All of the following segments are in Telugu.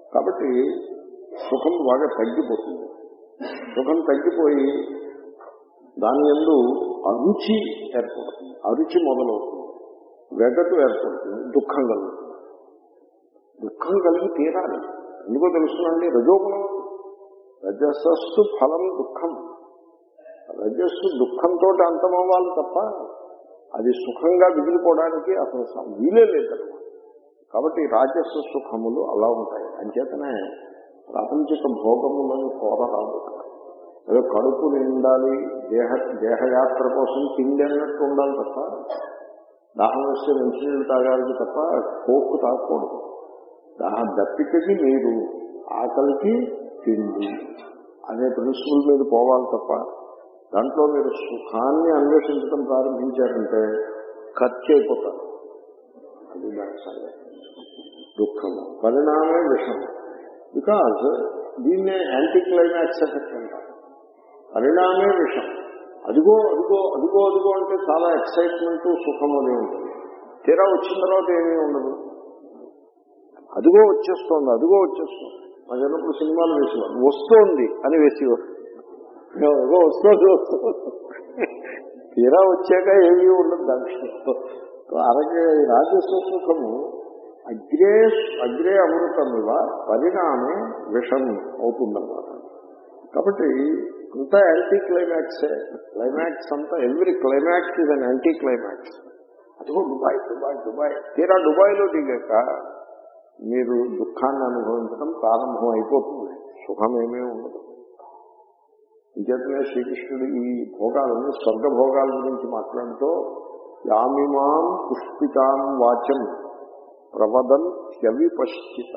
కాబట్టి సుఖం బాగా తగ్గిపోతుంది సుఖం తగ్గిపోయి దాని ఎందు అరుచి ఏర్పడుతుంది అరుచి మొదలవుతుంది వెగటు ఏర్పడుతుంది దుఃఖం కలుగుతుంది దుఃఖం కలిగి తీరాలి ఎందుకో తెలుస్తుందండి రజోగుణం రజస్సు ఫలం దుఃఖం రజస్సు దుఃఖంతో అంతమవ్వాలి తప్ప అది సుఖంగా మిగిలిపోవడానికి అసలు స- వీలే లేదన్నమాట కాబట్టి రాజస్వ సుఖములు అలా ఉంటాయి అంచేతనే ప్రాపంచిక భోగములను కోరరాదు ఏదో కడుపు నిండాలి దేహ దేహయాత్ర కోసం తిండి అన్నట్టు ఉండాలి తప్ప దాహం వస్తే మంచినీళ్ళు తాగాలి తప్ప కోక్కు తాగకూడదు దాహ దప్పికకి నీరు ఆకలికి తిండి అనే ప్రిన్సిపల్ మీద పోవాలి తప్ప దాంట్లో మీరు సుఖాన్ని అన్వేషించడం ప్రారంభించారంటే ఖర్చు అయిపోతారు అది దాని సంగతి దుఃఖము పరిణామే విషం బికాజ్ దీన్నే యాంటీ క్లైమాక్స్ ఎఫెక్ట్ అంటారు పరిణామే విషం అదిగో అదిగో అదిగో అదిగో అంటే చాలా ఎక్సైట్మెంట్ సుఖం అది ఉంటుంది తీరా వచ్చిన తర్వాత ఏమీ ఉండదు అదిగో వచ్చేస్తోంది అదిగో వచ్చేస్తుంది మా చిన్నప్పుడు సినిమాలు వేసేవారు వస్తోంది అని వేసేవారు అదిగో వస్తుంది వస్తుంది తీరా వచ్చాక ఏమీ ఉండదు దాంట్లో అలాగే రాజస్వ సుఖము అగ్రే అగ్రే అమృతమివ పరిణామే విషం అవుతుందన్నమాట కాబట్టి అంతా యాంటీ క్లైమాక్సే క్లైమాక్స్ అంతా every climax is an anti climax అదిగో దుబాయ్ దుబాయ్ దుబాయ్ తీరా దుబాయ్లో దిగాక మీరు దుఃఖాన్ని అనుభవించడం ప్రారంభం అయిపోతుంది సుఖమేమీ ఉండదు ఇంచేతనే శ్రీకృష్ణుడు ఈ భోగాలను స్వర్గ భోగాల గురించి మాట్లాడుతూ యామిమాం పుష్పితాం వాచం ప్రవదన్ హ్యవిపశ్చిత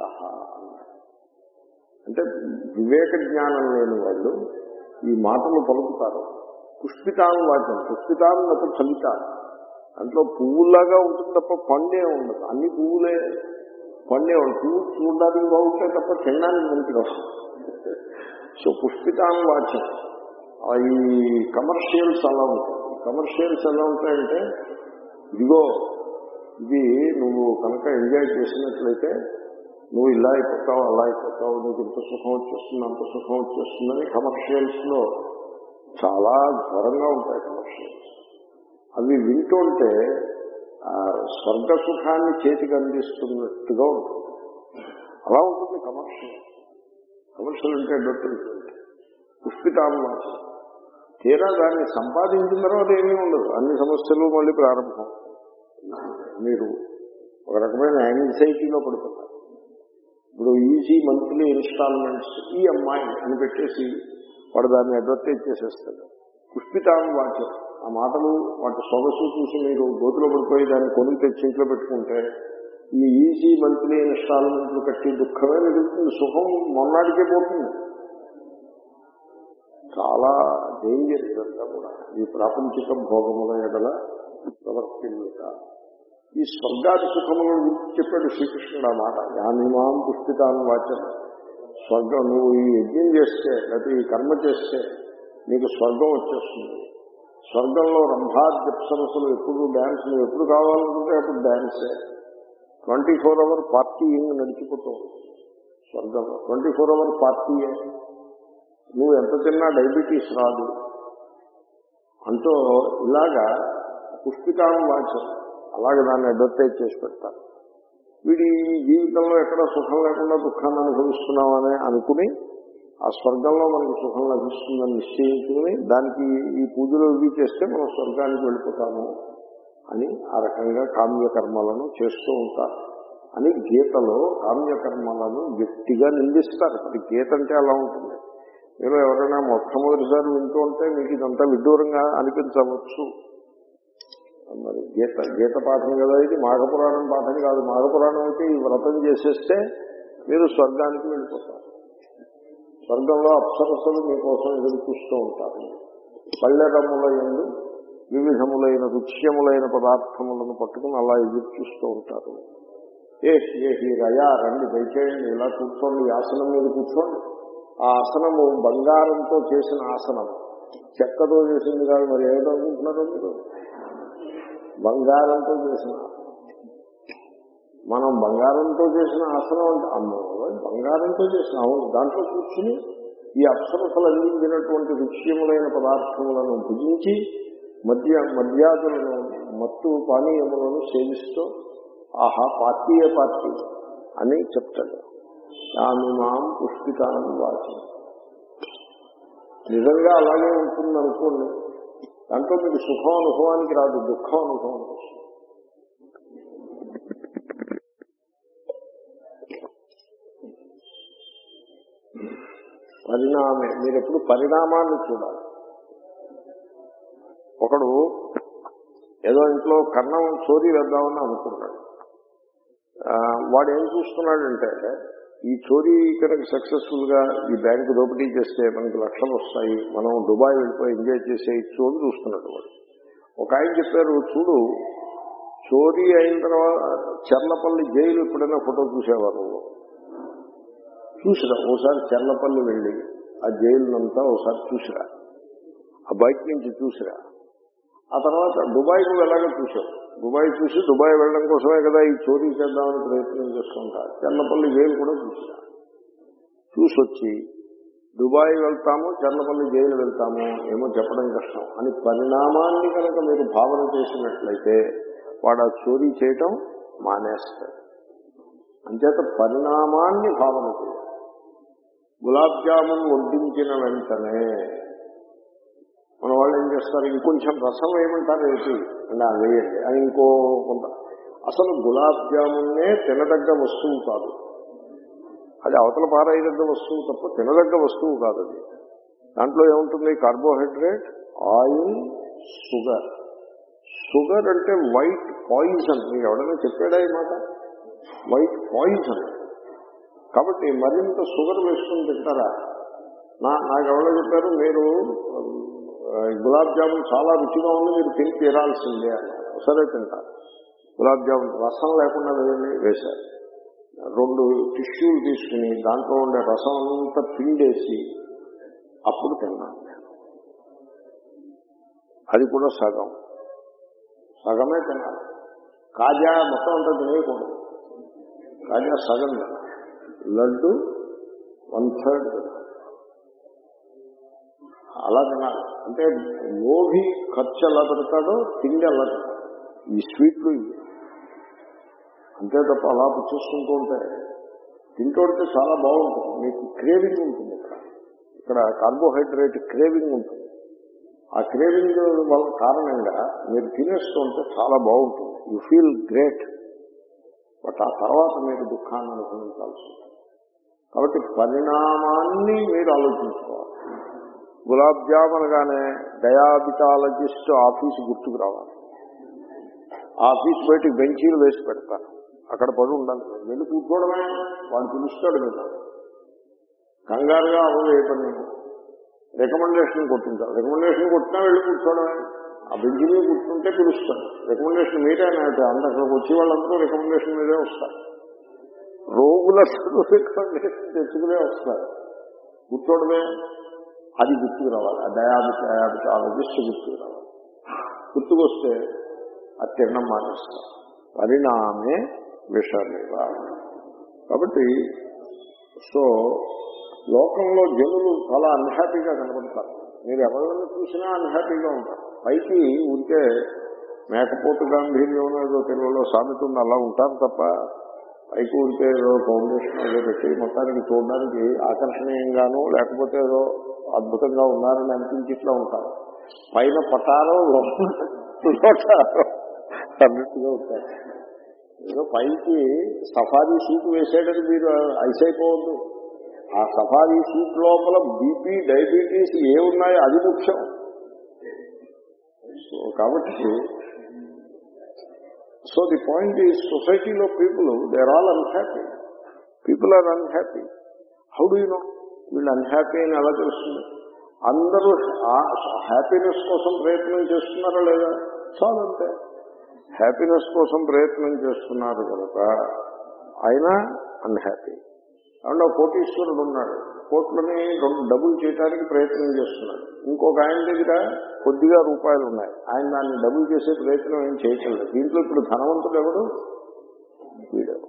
అంటే వివేక జ్ఞానం లేని వాళ్ళు ఈ మాటలు పలుకుతారు పుష్పితాం వాచం పుష్పితాం నాకు ఫలితాలు దాంట్లో పువ్వులాగా ఉంటుంది తప్ప పండే ఉండదు అన్ని పువ్వులే పండే ఉండదు పువ్వు చూడడానికి బాగుంటాయి తప్ప తినడానికి మంచిగా సో పుష్పితాం వాచం ఆ ఈ కమర్షియల్స్ అలా ఉంటాయి కమర్షియల్స్ ఎలా ఉంటాయంటే ఇదిగో ఇది నువ్వు కనుక ఎంజాయ్ చేసినట్లయితే నువ్వు ఇలా అయిపోతావు అలా అయిపోతావు నీకు ఇంత సుఖం వచ్చేస్తుంది అంత సుఖం వచ్చేస్తుందని కమర్షియల్స్ లో చాలా ఘోరంగా ఉంటాయి కమర్షియల్స్ అవి వింటుంటే ఆ స్వర్గ సుఖాన్ని చేతికి అందిస్తున్నట్టుగా ఉంటుంది అలా ఉంటుంది కమర్షియల్ కమర్షియల్ అంటే అడ్వర్టైజ్మెంట్ పుష్పితాంవాస తీరా దాన్ని సంపాదించిన తర్వాత ఏమీ ఉండదు అన్ని సమస్యలు మళ్ళీ ప్రారంభం మీరు ఒక రకమైన యాంగ్జైటీలో పడుతున్నారు ఇప్పుడు ఈజీ మంత్లీ ఇన్స్టాల్మెంట్స్ ఈఎంఐ అని పెట్టేసి వాడు దాన్ని అడ్వర్టైజ్ చేసేస్తాడు పుష్పితాం వాచం ఆ మాటలు వాటి సొగసు చూసి మీరు గోతులో పడిపోయి దాన్ని కొనుక్కు తెచ్చి ఇంట్లో పెట్టుకుంటే ఈ ఈజీ మంత్లీ ఇన్స్టాల్మెంట్లు కట్టి దుఃఖమే మిగులుతుంది సుఖం మొన్నటికే పోతుంది చాలా డేంజర్ ఇదంతా కూడా ఈ ప్రాపంచిక భోగముల ఎడల ప్రవర్తిల్లుట ఈ స్వర్గాది సుఖములను గురించి చెప్పాడు శ్రీకృష్ణుడు ఆ మాట యానిమాం పుష్పితాన్ని వాచన స్వర్గం నువ్వు ఈ యజ్ఞం చేస్తే లేకపోతే ఈ కర్మ చేస్తే నీకు స్వర్గం వచ్చేస్తుంది స్వర్గంలో రంభాద్యప్సరసులు ఎప్పుడు డ్యాన్స్ నువ్వు ఎప్పుడు కావాలనుకుంటే అప్పుడు డ్యాన్సే ట్వంటీ ఫోర్ అవర్ పార్టీయింగ్ నడిచిపోతావు స్వర్గంలో ట్వంటీ ఫోర్ అవర్ పార్టీయే నువ్వు ఎంత తిన్నా డయాబెటీస్ రాదు అంటూ ఇలాగా పుష్పికాన్ని వాచం అలాగే దాన్ని అడ్వర్టైజ్ చేసి పెడతారు వీడి జీవితంలో ఎక్కడ సుఖం లేకుండా దుఃఖాన్ని అనుభవిస్తున్నామని అనుకుని ఆ స్వర్గంలో మనకి సుఖం లభిస్తుందని నిశ్చయించుకుని దానికి ఈ పూజలు ఇవి చేస్తే మనం స్వర్గానికి వెళ్ళిపోతాము అని ఆ రకంగా కామ్యకర్మలను చేస్తూ ఉంటారు అని గీతలో కామ్యకర్మలను గట్టిగా నిందిస్తారు అది గీత అంటే అలా ఉంటుంది మీరు ఎవరైనా మొట్టమొదటిసారి వింటూ ఉంటే మీకు ఇదంతా విడ్డూరంగా అనిపించవచ్చు మరి గీత గీత పాఠం కదా ఇది మాఘపురాణం పాఠం కాదు మాఘపురాణం అయితే ఈ వ్రతం చేసేస్తే మీరు స్వర్గానికి వెళ్ళిపోతారు స్వర్గంలో అప్సరసలు మీకోసం ఎదురు చూస్తూ ఉంటారు పల్లెరముల ఎందు వివిధములైన రుచ్యములైన పదార్థములను పట్టుకుని అలా ఎదురు చూస్తూ ఉంటారు ఏ ఏ ఈ రయా రండి దయచేయండి ఇలా కూర్చోండి ఈ ఆసనం మీద కూర్చోండి ఆ ఆసనము బంగారంతో చేసిన ఆసనం చెక్కతో చేసింది కాదు మరి ఏమిటనుకుంటున్నారు మీరు బంగారంతో చేసిన మనం బంగారంతో చేసిన ఆసనం అంటే అమ్మో బంగారంతో చేసిన అవును దాంట్లో కూర్చుని ఈ అప్సరసలు అందించినటువంటి రుచ్యములైన పదార్థములను భుజించి మద్య మద్యాదులను మత్తు పానీయములను సేవిస్తూ ఆహా పార్టీయే పార్టీ అని చెప్తాడు యామిమాం పుష్పితాన్ వాచి నిజంగా అలాగే ఉంటుంది అనుకోండి దాంట్లో మీకు సుఖం అనుభవానికి రాదు దుఃఖం అనుభవానికి వస్తుంది పరిణామే మీరు ఎప్పుడు పరిణామాన్ని చూడాలి ఒకడు ఏదో ఇంట్లో కన్నం చోరీ వేద్దామని అనుకున్నాడు ఆ, వాడు ఏం చూస్తున్నాడంటే ఈ చోరీ కనుక సక్సెస్ఫుల్ గా ఈ బ్యాంక్ దోపిడీ చేస్తే మనకి లక్షలు వస్తాయి మనం దుబాయ్ వెళ్ళిపోయి ఎంజాయ్ చేసే చోరు చూస్తున్నాడు వాడు ఒక ఆయన చెప్పారు చూడు చోరీ అయిన తర్వాత చర్లపల్లి జైలు ఎప్పుడైనా ఫోటో చూసేవారు చూసిరా ఓసారి చర్లపల్లి వెళ్ళి ఆ జైలునంతా ఒకసారి చూసిరా ఆ బయట నుంచి చూసిరా ఆ తర్వాత దుబాయ్ నువ్వు ఎలాగో చూసావు దుబాయ్ చూసి దుబాయ్ వెళ్ళడం కోసమే కదా ఈ చోరీ చేద్దామని ప్రయత్నం చేసుకుంటా చర్లపల్లి జైలు కూడా చూసిరా చూసి వచ్చి దుబాయ్ వెళ్తాము చర్లపల్లి జైలు వెళ్తాము ఏమో చెప్పడం కష్టం అని పరిణామాన్ని కనుక మీరు భావన చేసినట్లయితే వాడు ఆ చోరీ చేయటం మానేస్తాడు అంచేత పరిణామాన్ని భావన చేయాలి గులాబ్ జామున్ వడ్డించిన వెంటనే మన వాళ్ళు ఏం చేస్తారు ఇంకొంచెం రసం వేయమంటారు ఏంటి అంటే అది వేయండి అని ఇంకో కొంత అసలు గులాబ్ జామున్నే తినదగ్గ వస్తువు కాదు అది అవతల పారాయదగ్గ వస్తువు తప్ప తినదగ్గ వస్తువు కాదు అది దాంట్లో ఏముంటుంది కార్బోహైడ్రేట్ ఆయిల్ షుగర్ షుగర్ అంటే వైట్ పాయిజన్ మీకు ఎవడైనా చెప్పాడా ఈ మాట వైట్ పాయిజన్ కాబట్టి మరింత షుగర్ వేసుకుని తింటారా నా నాకు ఎవరో చెప్పారు మీరు ఆ, గులాబ్ జామున్ చాలా రుచిగా ఉంది మీరు తిని తీరాల్సిందే అన్నారు సరే తింటారు గులాబ్ జామున్ రసం లేకుండా వేయండి వేశారు రెండు టిష్యూలు తీసుకుని దాంట్లో ఉండే రసం అంతా పిండేసి అప్పుడు తిన్నాను నేను. అది కూడా సగం సగమే తినాలి కాజా మొత్తం అంతా తినేయకూడదు కాజా సగం తినాలి లడ్డు వన్ థర్డ్ తినాలి అలా తినాలి అంటే లోభి ఖర్చు ఎలా పెడతాడో తిండి అలా తినాలి ఈ స్వీట్లు ఇవి అంతే తప్ప అలా పుచ్చేసుకుంటూ ఉంటే తింటుంటే చాలా బాగుంటుంది మీకు క్రేవింగ్ ఉంటుంది ఇక్కడ ఇక్కడ కార్బోహైడ్రేట్ క్రేవింగ్ ఉంటుంది ఆ క్రేవింగ్ వల్ల కారణంగా మీరు తినేస్తుంటే చాలా బాగుంటుంది యు ఫీల్ గ్రేట్ బట్ ఆ తర్వాత మీరు దుఃఖాన్ని అనుభవించాల్సి ఉంటుంది కాబట్టి పరిణామాన్ని మీరు ఆలోచించుకోవాలి గులాబ్ జామ్ అనగానే డయాబిటాలజిస్ట్ ఆఫీస్ గుర్తుకు రావాలి ఆఫీస్ బయటికి బెంచీలు వేసి పెడతారు అక్కడ పడి ఉండాలి మీరు. వెళ్ళి కూర్చోవడమే వాడు పిలుస్తాడు మీరు కంగారుగా అవ్వదు ఏ పని రికమెండేషన్ కొట్టుంటారు రికమెండేషన్ కొట్టినా వెళ్ళి కూర్చోవడమే ఆ బెంచ్ మీద కూర్చుంటే పిలుస్తాడు రికమెండేషన్ మీరే అంటే అంత అక్కడికి వచ్చే వాళ్ళందరూ రికమెండేషన్ మీదే వస్తారు రోగులందరూ రికమెండేషన్ తెచ్చుకునే వస్తారు కూర్చోవడమే అది గుర్తుకు రావాలి ఆ డయాబెట్ డయాబెటాలజిస్ట్ గుర్తుకు రావాలి గుర్తుకొస్తే అది తినడం మానేస్తారు పరిణామే విషమేవ కాబట్టి సో లోకంలో జనులు చాలా అన్హ్యాపీగా కనబడతారు మీరు ఎవరైనా చూసినా అన్హ్యాపీగా ఉంటారు పైకి ఉంటే మేకపోతు గాంధీర్యం ఏదో తెలుగులో సామెత ఉంది అలా ఉంటారు తప్ప పైకి ఉంటే ఏదో ఫౌండేషన్ ఏదో పెట్టి మొత్తానికి చూడడానికి ఆకర్షణీయంగాను లేకపోతే ఏదో అద్భుతంగా ఉన్నారని అనిపించి ఇట్లా ఉంటారు పైన పటారో లోపల లోటారో అన్నట్టుగా ఉంటారు ఏదో పైకి సఫారీ సూట్ వేసేటది మీరు ఐసైపోవద్దు ఆ సఫారీ సూట్ లోపల బీపీ డయాబెటీస్ ఏ ఉన్నాయో అది ముఖ్యం సో కాబట్టి సో ది పాయింట్ ఈ సొసైటీలో people they are all unhappy people are unhappy how do you know వీళ్ళు అన్హ్యాపీ అని ఎలా తెలుస్తుంది అందరూ హ్యాపీనెస్ కోసం ప్రయత్నం చేస్తున్నారా లేదా చాలంతే హ్యాపీనెస్ కోసం ప్రయత్నం చేస్తున్నారు కనుక ఆయన అన్హ్యాపీ అందులో కోటీశ్వరుడు ఉన్నాడు కోట్లని రెండు డబుల్ చేయడానికి ప్రయత్నం చేస్తున్నాడు ఇంకొక ఆయన దగ్గర కొద్దిగా రూపాయలు ఉన్నాయి ఆయన దాన్ని డబుల్ చేసే ప్రయత్నం ఏం చేయట్లేదు దీంట్లో ఇప్పుడు ధనవంతుడు ఎవడు వీడు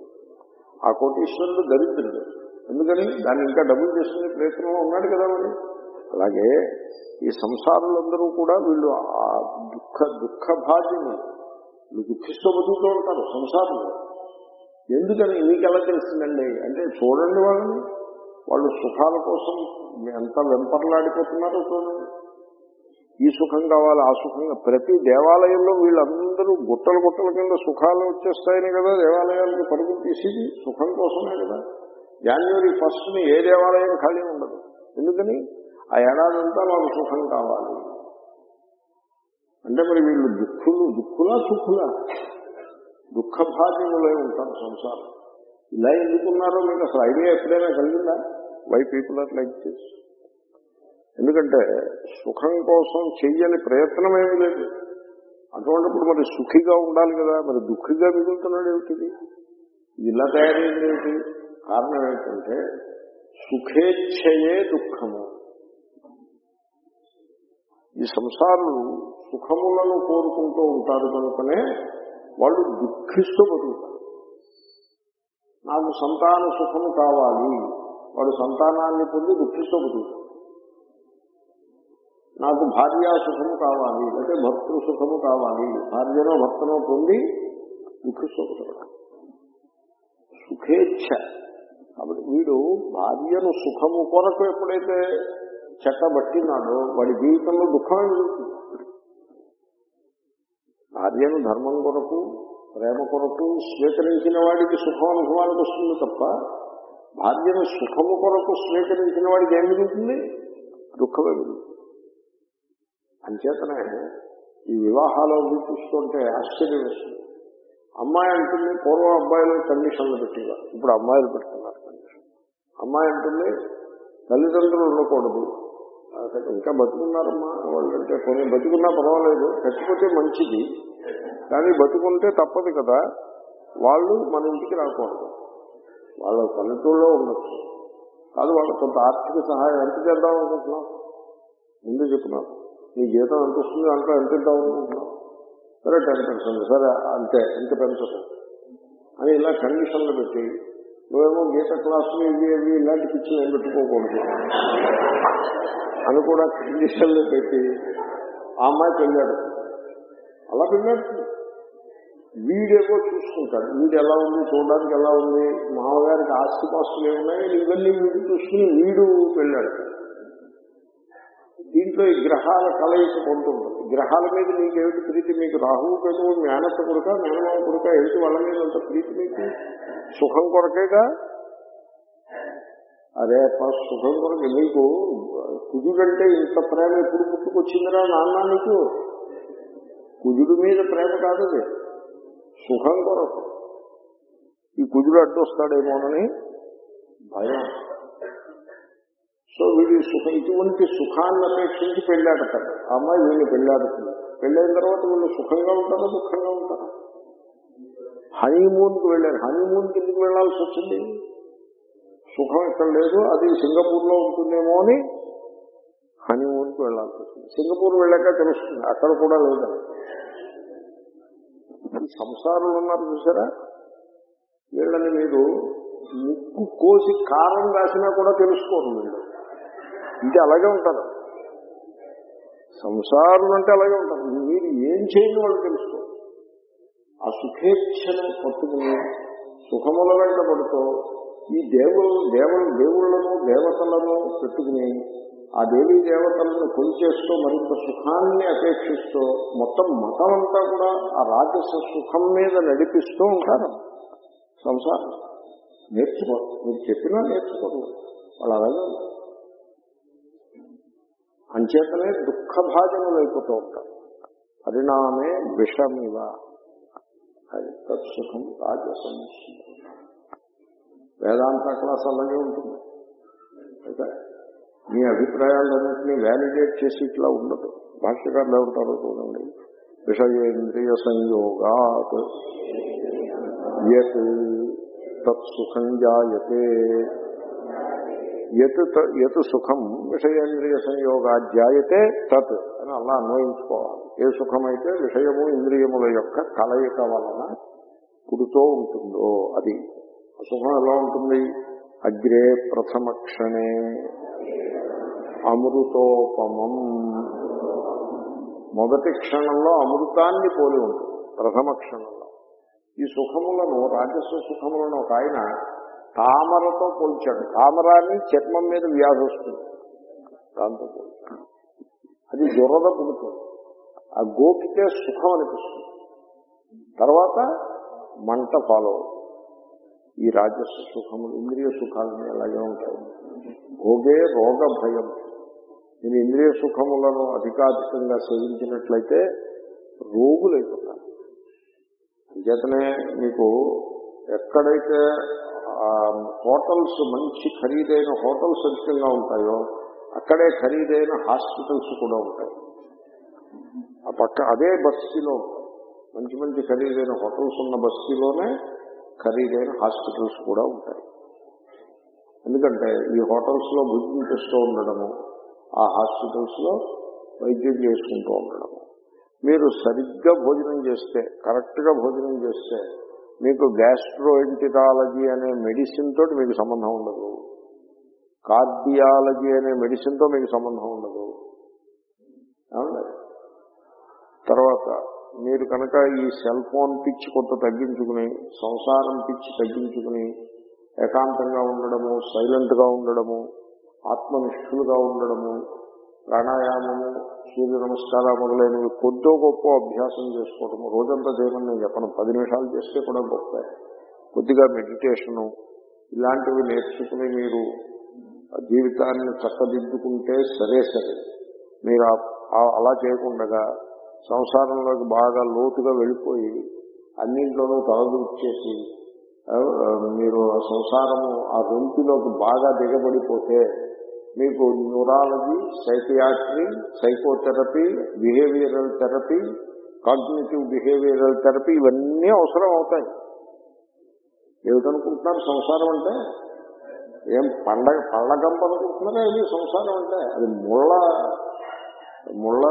ఆ కోటీశ్వరుడు దరిద్రుడు ఎందుకని దాన్ని ఇంకా డబ్బులు చేసుకునే ప్రయత్నంలో ఉన్నాడు కదా మరి అలాగే ఈ సంసారులందరూ కూడా వీళ్ళు ఆ దుఃఖ దుఃఖ భాగ్యము వీళ్ళు దుఃఖిస్తూ బతుకుతూ ఉంటారు సంసారంలో ఎందుకని మీకు ఎలా తెలిసిందండి అంటే చూడండి వాళ్ళని వాళ్ళు సుఖాల కోసం ఎంత వెంపర్లాడిపోతున్నారో చూడండి ఈ సుఖం కావాలి ఆ సుఖం కావాలి. ప్రతి దేవాలయంలో వీళ్ళందరూ గుట్టలు గుట్టల కింద సుఖాలు వచ్చేస్తాయని కదా దేవాలయాలకు పరుగులు తీసేది సుఖం కోసమే కదా జనవరి ఫస్ట్ని ఏ దేవాలయం ఖాళీ ఉండదు ఎందుకని ఆ ఏడాదంతా మాకు సుఖం కావాలి అంటే మరి వీళ్ళు దుఃఖులు దుఃఖులా సుఖులా దుఃఖభాగ్యములై ఉంటారు సంసారం ఇలా ఎందుకున్నారో మీకు అసలు ఐడియా ఎప్పుడైనా కలిగిందా why people are like this ఎందుకంటే సుఖం కోసం చెయ్యని ప్రయత్నం ఏమీ లేదు అటువంటిప్పుడు మరి సుఖిగా ఉండాలి కదా మరి దుఃఖిగా మిగులుతున్నాడు ఏమిటిది ఇది ఇలా తయారైంది ఏమిటి కారణం ఏంటంటే సుఖేచ్ఛయే దుఃఖము ఈ సంసారులు సుఖములను కోరుకుంటూ ఉంటారు కనుకనే వాళ్ళు దుఃఖిస్తూ బతుకుతారు నాకు సంతాన సుఖము కావాలి వాడు సంతానాన్ని పొంది దుఃఖిస్తూ బతుకుతాడు నాకు భార్యా సుఖము కావాలి లేకపోతే భక్తృ సుఖము కావాలి భార్యనో భక్తనో పొంది దుఃఖిస్తూ బతుకుతాడు సుఖేచ్ఛ కాబట్టి వీడు భార్యను సుఖము కొరకు ఎప్పుడైతే చెట్టబట్టినాడో వాడి జీవితంలో దుఃఖమే మిగులుతుంది భార్యను ధర్మం కొరకు ప్రేమ కొరకు స్వీకరించిన వాడికి సుఖం అనుభవానికి వస్తుంది తప్ప భార్యను సుఖము కొరకు స్వీకరించిన వాడికి ఏం మిగులుతుంది దుఃఖమే మిగులుతుంది అంచేతనే ఈ వివాహాలు అవి చూస్తుంటే ఆశ్చర్యం వేస్తుంది అమ్మాయి అంటుంది పూర్వం అబ్బాయిలు కండిషన్లు పెట్టేవారు ఇప్పుడు అమ్మాయిలు పెడుతున్నారు కండిషన్ అమ్మాయి అంటుంది తల్లిదండ్రులు ఉండకూడదు అసలు ఇంకా బతుకున్నారమ్మా వాళ్ళు అంటే కొన్ని బతుకున్నా పర్వాలేదు చచ్చిపోతే మంచిది కానీ బతుకుంటే తప్పదు కదా వాళ్ళు మన ఇంటికి రాకూడదు వాళ్ళ పల్లెటూళ్ళలో ఉండొచ్చు కాదు వాళ్ళు కొంత ఆర్థిక సహాయం ఎంత చేద్దాం అనుకుంటున్నాం ముందు చెప్తున్నాం నీ జీతం ఎంత వస్తుంది అంటే ఎంత ఇద్దాం అనుకుంటున్నాం సరే టెన్ పర్సెంట్ సరే అంతే ఇంత పెంచదు అని ఇలా కండిషన్లు పెట్టి నువ్వేమో గీత క్లాసులు ఇవి ఇవి ఇలాంటి పిచ్చులు ఏం పెట్టుకోకూడదు అని కూడా కండిషన్లు పెట్టి ఆ అమ్మాయి పెళ్ళాడు అలా పెళ్ళాడు వీడేమో చూసుకుంటాడు వీడు ఎలా ఉంది చూడడానికి ఎలా ఉంది మామగారికి ఆస్తి పాస్తులు ఏమున్నాయి ఇవన్నీ వీడు చూసుకుని వీడు పెళ్ళాడు దీంట్లో ఈ గ్రహాల కలయిక కొంటుంటుంది గ్రహాల మీద మీకు ఏమిటి ప్రీతి మీకు రాహువు కేతువు మేనత్త కొడుక మేనమామ కొడుక ఏమిటి వాళ్ళ మీద అంత ప్రీతి మీకు సుఖం కొరకేగా అరే అప్ప సుఖం కొరకు నీకు కుజుడంటే ఇంత ప్రేమ ఎప్పుడు పుట్టుకొచ్చిందిరా నాన్న నీకు కుజుడి మీద ప్రేమ కాదు అది సుఖం కొరకు ఈ కుజుడు అడ్డొస్తాడేమోనని భయం సో వీడి సుఖ ఇటువంటి సుఖాన్ని అపేక్షించి పెళ్ళాడతాడు ఆ అమ్మాయి వీళ్ళు పెళ్ళాడుతుంది పెళ్ళైన తర్వాత వీళ్ళు సుఖంగా ఉంటారా దుఃఖంగా ఉంటారా హనీమూన్కి వెళ్ళారు హనీమూన్కి ఎందుకు వెళ్లాల్సి వచ్చింది సుఖం ఇక్కడ లేదు అది సింగపూర్ లో ఉంటుందేమో అని హనీమూన్కి వెళ్లాల్సి వచ్చింది సింగపూర్ వెళ్ళాక తెలుస్తుంది అక్కడ కూడా లేదు ఈ సంసారులు ఉన్నారు చూసారా వీళ్ళని మీరు ముక్కు కోసి కారం రాసినా కూడా తెలుసుకోరు వీళ్ళు ఇది అలాగే ఉంటారు సంసారులు అంటే అలాగే ఉంటారు మీరు ఏం చేయని వాళ్ళు తెలుసుకో ఆ సుఖేచ్ఛను పట్టుకుని సుఖముల వెంట పడుతూ ఈ దేవుడు దేవుడు దేవుళ్లను దేవతలను పెట్టుకుని ఆ దేవీ దేవతలను కొలిచేస్తూ మరింత సుఖాన్ని అపేక్షిస్తూ మొత్తం మతం అంతా కూడా ఆ రాజస సుఖం మీద నడిపిస్తూ ఉంటారు సంసారం నేర్చుకోరు మీరు చెప్పినా నేర్చుకోరు వాళ్ళు అలాగే ఉంటారు అంచేతనే దుఃఖభాజనలు అయిపోతూ ఉంటారు పరిణామే విషమివ అది తత్సుఖం రాజసం వేదాంత క్లాస్ అలాగే ఉంటుంది అయితే మీ అభిప్రాయాలన్నింటినీ వ్యాలిడేట్ చేసి ఇట్లా ఉండదు భాష్యకారులు ఉంటారో చూడండి విషయేంద్రియ సంయోగాత్ యత్ తత్సుఖం జాయతే యత్ త- యత్ సుఖం విషయేంద్రియ సంయోగా జాయతే తత్ అని అలా అన్వయించుకోవాలి ఏ సుఖమైతే విషయము ఇంద్రియముల యొక్క కలయిక వలన పుడుతూ ఉంటుందో అది సుఖం ఎలా ఉంటుంది అగ్రే ప్రథమ క్షణే అమృతోపమం మొదటి క్షణంలో అమృతాన్ని పోలి ఉంటుంది ప్రథమ క్షణంలో ఈ సుఖములను రాజస్వ సుఖములను ఒక ఆయన తామరతో పోల్చాడు తామరాన్ని చర్మం మీద వ్యాధి వస్తుంది దాంతో పోల్చాడు అది దురద పుడుతుంది ఆ గోపితే సుఖం అనిపిస్తుంది తర్వాత మంట ఫాలో అవుతుంది ఈ రాజస్వ సుఖములు ఇంద్రియ సుఖాలని అలాగే ఉంటాయి భోగే రోగ భయం నేను ఇంద్రియ సుఖములను అధికాధికంగా సేవించినట్లయితే రోగులైపోతాను అంచేతనే మీకు ఎక్కడైతే ఆ, హోటల్స్ మంచి ఖరీదైన హోటల్స్ అధికంగా ఉంటాయో అక్కడే ఖరీదైన హాస్పిటల్స్ కూడా ఉంటాయి ఆ పక్క అదే బస్తీలో మంచి మంచి ఖరీదైన హోటల్స్ ఉన్న బస్తీలోనే ఖరీదైన హాస్పిటల్స్ కూడా ఉంటాయి ఎందుకంటే ఈ హోటల్స్ లో భోజనం చేస్తూ ఉండడము ఆ హాస్పిటల్స్ లో వైద్యం చేసుకుంటూ ఉండడము మీరు సరిగ్గా భోజనం చేస్తే కరెక్ట్ గా భోజనం చేస్తే మీకు గ్యాస్ట్రోఎంటిరాలజీ అనే మెడిసిన్ తోటి మీకు సంబంధం ఉండదు కార్డియాలజీ అనే మెడిసిన్ తో మీకు సంబంధం ఉండదు ఏమండి? తర్వాత మీరు కనుక ఈ సెల్ ఫోన్ పిచ్చి కొంత తగ్గించుకుని సంసారం పిచ్చి తగ్గించుకుని ఏకాంతంగా ఉండడము సైలెంట్ గా ఉండడము ఆత్మనిష్ఠులుగా ఉండడము ప్రాణాయామము సూర్య నమస్కారం మొదలైనవి కొద్దో గొప్ప అభ్యాసం చేసుకోవడము రోజంతా చేయమని నేను చెప్పను పది నిమిషాలు చేస్తే కూడా గొప్ప కొద్దిగా మెడిటేషను ఇలాంటివి నేర్చుకుని మీరు జీవితాన్ని చక్కదిద్దుకుంటే సరే సరే మీరు ఆ- ఆ- అలా చేయకుండా సంసారంలోకి బాగా లోతుగా వెళ్ళిపోయి అన్నింట్లోనూ తలదూర్చేసి ఆ, మీరు ఆ సంసారము ఆ రొంపిలోకి బాగా దిగబడిపోతే మీకు neurology psychiatry psychotherapy behavioural therapy cognitive behavioural therapy ఇవన్నీ అవసరం అవుతాయి ఏమిటనుకుంటున్నారు సంసారం అంటే ఏం పండగ పళ్ళగంప అనుకుంటున్నారా ఇది సంసారం అంటే అది ముళ్ళ ముళ్ళ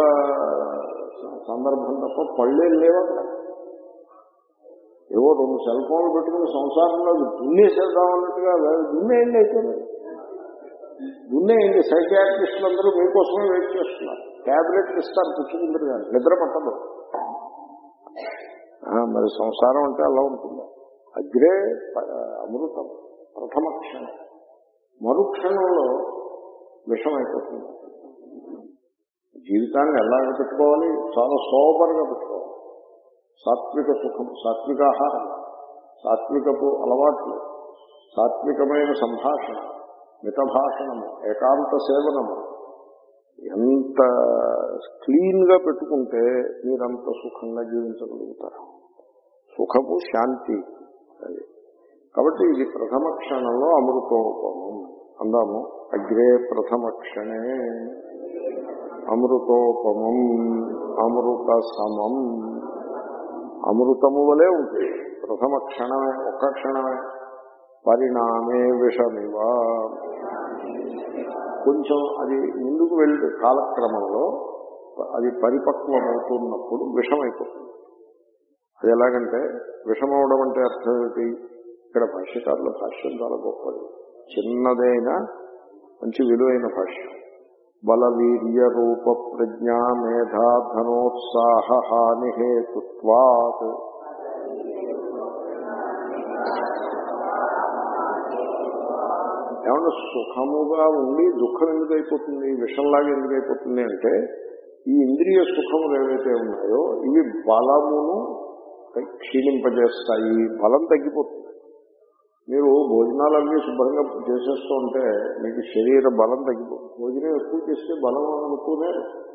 సందర్భం తప్ప పళ్ళేం లేవు అక్కడ ఏవో రెండు సెల్ ఫోన్లు పెట్టుకుని సంసారంలో దున్నేసేద్దాం అన్నట్టుగా దున్నేయండి అయితే దున్నేయండి సైకియాట్రిస్టులు అందరూ మీకోసమే వెయిట్ చేస్తున్నారు ట్యాబ్లెట్లు ఇస్తారు పుచ్చుకుందరు కానీ నిద్ర పట్టదు ఆ, మరి సంసారం అంటే అలా ఉంటుంది అగ్రే ప- అమృతం ప్రథమ క్షణం మరుక్షణంలో విషం అయిపోతుంది జీవితాన్ని ఎలాగ పెట్టుకోవాలి చాలా సోబర్గా పెట్టుకోవాలి సాత్విక సుఖం సాత్వికాహారం సాత్వికపు అలవాట్లు సాత్వికమైన సంభాషణ మితభాషణము ఏకాంత సేవనము ఎంత క్లీన్ గా పెట్టుకుంటే మీరంత సుఖంగా జీవించగలుగుతారు సుఖము శాంతి అది కాబట్టి ఇది ప్రథమ క్షణంలో అమృతోపమం అందాము అగ్రే ప్రథమ క్షణే అమృతోపమం అమృత సమం అమృతము వలె ఉంటుంది ప్రథమ క్షణమే ఒక్క క్షణమే పరిణామే విషమివా కొంచెం అది ముందుకు వెళ్ళి కాలక్రమంలో అది పరిపక్వమవుతున్నప్పుడు విషమైపోతుంది అది ఎలాగంటే విషమవడం అంటే అర్థం ఏమిటి ఇక్కడ భాష్యకారుల భాష్యం చాలా గొప్పది చిన్నదైన మంచి విలువైన భాష్యం బల వీర్య రూప ప్రజ్ఞా మేధా ధనోత్సాహ హాని హేతుత్వాత్ ఏమన్నా సుఖముగా ఉండి దుఃఖం ఎందుకు అయిపోతుంది విషంలాగా ఎందుకు అయిపోతుంది అంటే ఈ ఇంద్రియ సుఖములు ఏవైతే ఉన్నాయో ఇవి బలమును క్షీణింపజేస్తాయి బలం తగ్గిపోతుంది మీరు భోజనాలు అన్నీ శుభ్రంగా చేసేస్తూ ఉంటే మీకు శరీర బలం తగ్గిపోతుంది భోజనం ఎక్కువ చేస్తే బలం అనుకునే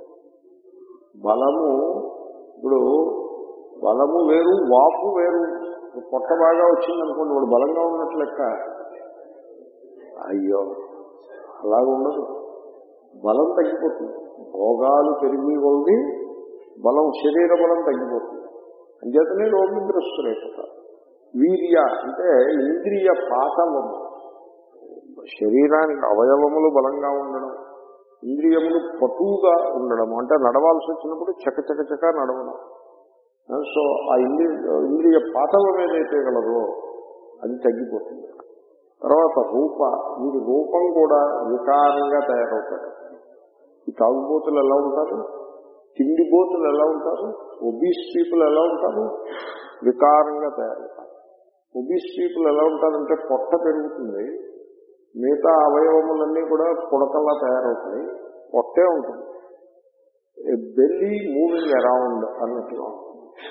బలము ఇప్పుడు బలము వేరు వాపు వేరు పొట్ట బాగా వచ్చింది అనుకోండి వాడు బలంగా ఉన్నట్లు లెక్క అయ్యో అలాగ ఉండదు బలం తగ్గిపోతుంది భోగాలు పెరిగి కొద్ది బలం శరీర బలం తగ్గిపోతుంది అంచేతనే రోగిగ్రస్తులైపోతారు వీర్య అంటే ఇంద్రియ పాతవము శరీరానికి అవయవములు బలంగా ఉండడం ఇంద్రియములు పటువుగా ఉండడం అంటే నడవాల్సి వచ్చినప్పుడు చక చక చక నడవడం సో ఆ ఇంద్రియ ఇంద్రియ పాతవం ఏదైతే గలదో అది తగ్గిపోతుంది తర్వాత రూప వీడి రూపం కూడా వికారంగా తయారవుతాడు ఈ తాగుబోతులు ఎలా ఉంటారు తిండిబోతులు ఎలా ఉంటారు ఒబీస్ పీపుల్ ఎలా ఉంటారు వికారంగా తయారవుతారు ఒబీస్ పీపుల్ ఎలా ఉంటారంటే పొట్ట పెరుగుతుంది మిగతా అవయవములన్నీ కూడా పుడకల్లా తయారవుతాయి పొట్టే ఉంటుంది బెల్లి మూవింగ్ అరౌండ్ అన్నట్టుగా ఉంటుంది.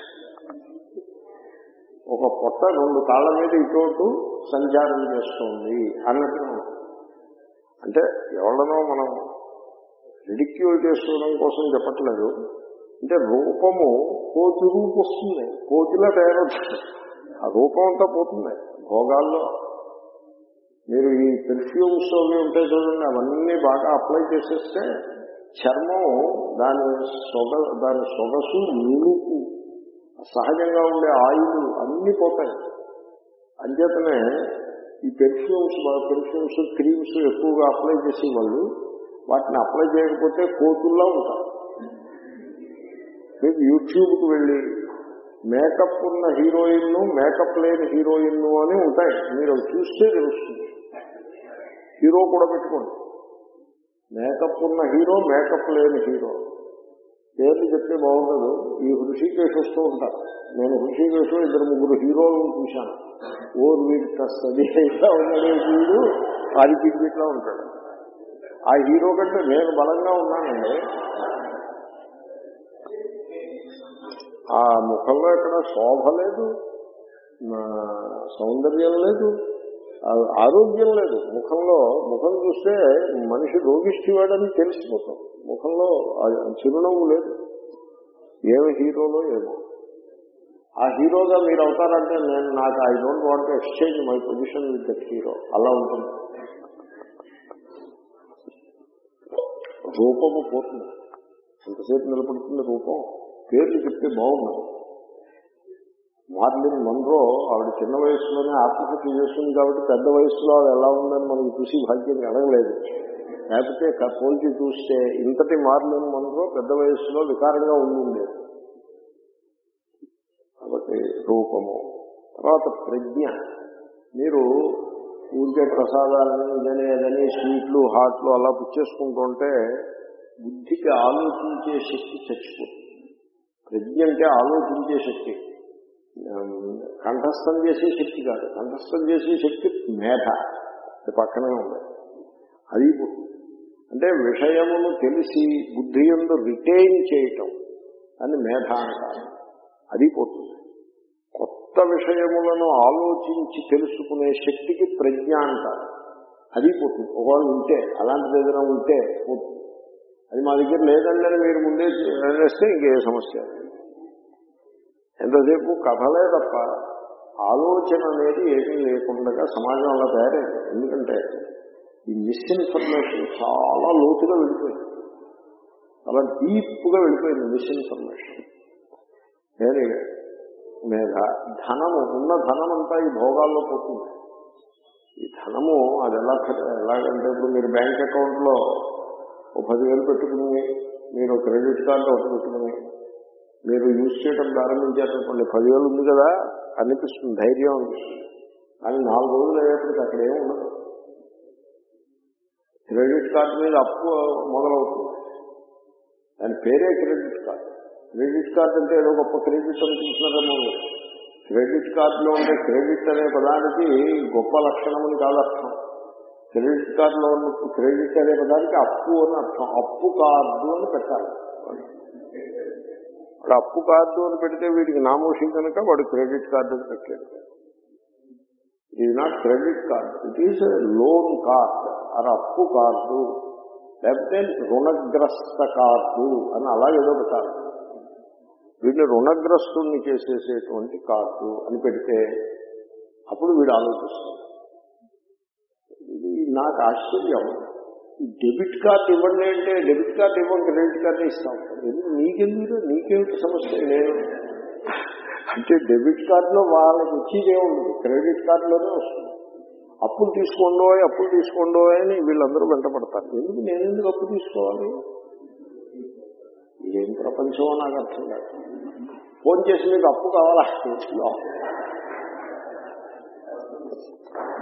ఒక పొట్ట రెండు కాళ్ళ మీద ఇటు సంచారం చేస్తుంది అన్నట్టుగా ఉంటుంది. అంటే ఎవరినో మనం రిడిక్యూల్ చేసుకోవడం కోసం చెప్పట్లేదు అంటే రూపము కోతి రూపు వస్తుంది కోతిలా తయారవుతుంది ఆ రూపం అంతా పోతుంది భోగాల్లో మీరు ఈ పెర్ఫ్యూమ్స్ అవి ఉంటాయి చూడండి అవన్నీ బాగా అప్లై చేసేస్తే చర్మం దాని సొగ దాని సొగసు నిలుపు సహజంగా ఉండే ఆయిల్ అన్ని పోతాయి అంచేతనే ఈ పెర్ఫ్యూమ్స్ పెర్ఫ్యూమ్స్ క్రీమ్స్ ఎక్కువగా అప్లై చేసే వాళ్ళు వాటిని అప్లై చేయకపోతే కోతుల్లా ఉంటారు మీకు యూట్యూబ్కి వెళ్ళి మేకప్ ఉన్న హీరోయిన్ మేకప్ లేని హీరోయిన్ అని ఉంటాయి మీరు అవి చూస్తే తెలుస్తుంది హీరో కూడా పెట్టుకోండి మేకప్ ఉన్న హీరో మేకప్ లేని హీరో పేర్లు చెప్తే బాగుండదు ఈ హృషికేశ్ వస్తూ ఉంటారు నేను హృషికేశ్ ఇద్దరు ముగ్గురు హీరోలను చూశాను ఓర్ వీడి కస్తది ఇట్లా ఉన్నాడే వీడు ఆదిపిడి ఇట్లా ఉంటాడు ఆ హీరో కంటే నేను బలంగా ఉన్నానండి ఆ ముఖంలో ఎక్కడ శోభ లేదు నా సౌందర్యం లేదు ఆ ఆరోగ్యం లేదు ముఖంలో ముఖం చూస్తే మనిషి రోగిష్టివాడని తెలిసిపోతాం ముఖంలో ఆ చిరునవ్వు లేదు ఏమి హీరోలో ఏమో ఆ హీరోగా మీరు అవుతారంటే నేను నాకు I don't want exchange my position with that hero అలా ఉంటుంది రూపము పోతుంది ఎంతసేపు నిలబడుతుంది రూపం పేర్లు చెప్తే బాగున్నది మార్లిన్ మన్రో ఆవిడ చిన్న వయసులోనే ఆత్మహత్య చేస్తుంది కాబట్టి పెద్ద వయసులో ఆవిడ ఎలా ఉందని మనకి చూసి భాగ్యం కలగలేదు లేకపోతే క- పోల్చి చూస్తే ఇంతటి మార్లిన్ మన్రో పెద్ద వయసులో వికారంగా ఉండింది కాబట్టి రూపము తర్వాత ప్రజ్ఞ మీరు ఊరికే ప్రసాదాలని ఇదని అదని స్వీట్లు హాట్లు అలా పుచ్చేసుకుంటుంటే బుద్ధికి ఆలోచించే శక్తి చచ్చిపోతుంది ప్రజ్ఞ అంటే ఆలోచించే శక్తి ఉమ్, కంఠస్థం చేసే శక్తి కాదు కంఠస్థం చేసే శక్తి మేధ అది పక్కనే ఉంది అది పోతుంది. అంటే విషయమును తెలిసి బుద్ధి ఎందు రిటైన్ చేయటం అని మేధ అంటారు అది పోతుంది కొత్త విషయములను ఆలోచించి తెలుసుకునే శక్తికి ప్రజ్ఞ అంటారు అది పోతుంది ఒకవేళ ఉంటే అలాంటిది ఏదైనా ఉంటే పోతుంది అది మా దగ్గర లేదండి అని మీరు ముందే వేస్తే ఇంకే సమస్య లేదు. ఎంతసేపు కథలే తప్ప ఆలోచన అనేది ఏమీ లేకుండా సమాజం అలా తయారైంది ఎందుకంటే ఈ మిస్ఇన్ఫర్మేషన్ చాలా లోతుగా వెళ్ళిపోయింది చాలా డీప్గా వెళ్ళిపోయింది మిస్ఇన్ఫర్మేషన్ నేను మీద ధనము ఉన్న ధనం అంతా ఈ భోగాల్లో పోతుంది ఈ ధనము అది ఎలా ఎలాగంటే ఇప్పుడు మీరు బ్యాంక్ అకౌంట్లో ఓ పదివేలు పెట్టుకుని మీరు క్రెడిట్ కార్డు ఒకటి పెట్టుకుని మీరు యూజ్ చేయడం ప్రారంభించారనుకోండి పదివేలు ఉంది కదా అనిపిస్తుంది ధైర్యం అనిపిస్తుంది కానీ నాలుగు రోజులు అయ్యేప్పటికి అక్కడ ఏమి ఉండదు క్రెడిట్ కార్డు మీద అప్పు మొదలవుతుంది దాని పేరే క్రెడిట్ కార్డు క్రెడిట్ కార్డు అంటే ఏదో గొప్ప క్రెడిట్ అనుకుంటున్నారేమో మీరు. క్రెడిట్ కార్డులో ఉండే క్రెడిట్ అనే పదానికి గొప్ప లక్షణమని కాదు అర్థం క్రెడిట్ కార్డులో ఉన్న క్రెడిట్ అనే పదానికి అప్పు అని అర్థం అప్పు కార్డు అని పెట్టాలి వాడు అప్పు కార్డు అని పెడితే వీడికి నామోషి కనుక వాడు క్రెడిట్ కార్డు అని పెట్టాడు ఇది not credit card it is loan card అది అప్పు కార్డు లేకపోతే రుణగ్రస్త కార్డు అని అలాగేదో పెట్టాలి వీడిని రుణగ్రస్తుల్ని చేసేసేటువంటి కార్డు అని పెడితే అప్పుడు వీడు ఆలోచిస్తాడు ఇది నాకు ఆశ్చర్యం ఈ డెబిట్ కార్డు ఇవ్వండి అంటే డెబిట్ కార్డు ఇవ్వం క్రెడిట్ కార్డు ఇస్తాం ఎందుకు నీకెందుకు నీకేమిటి సమస్య నేను అంటే డెబిట్ కార్డులో వాళ్ళకి ఇచ్చేదే ఉండదు క్రెడిట్ కార్డులోనే వస్తుంది అప్పులు తీసుకోండో అప్పులు తీసుకోండో అని వీళ్ళందరూ వెంటపడతారు ఎందుకు నేను ఎందుకు అప్పు తీసుకోవాలి ఏం ప్రపంచమో నాకు అర్థం కాదు ఫోన్ చేసి మీకు అప్పు కావాలా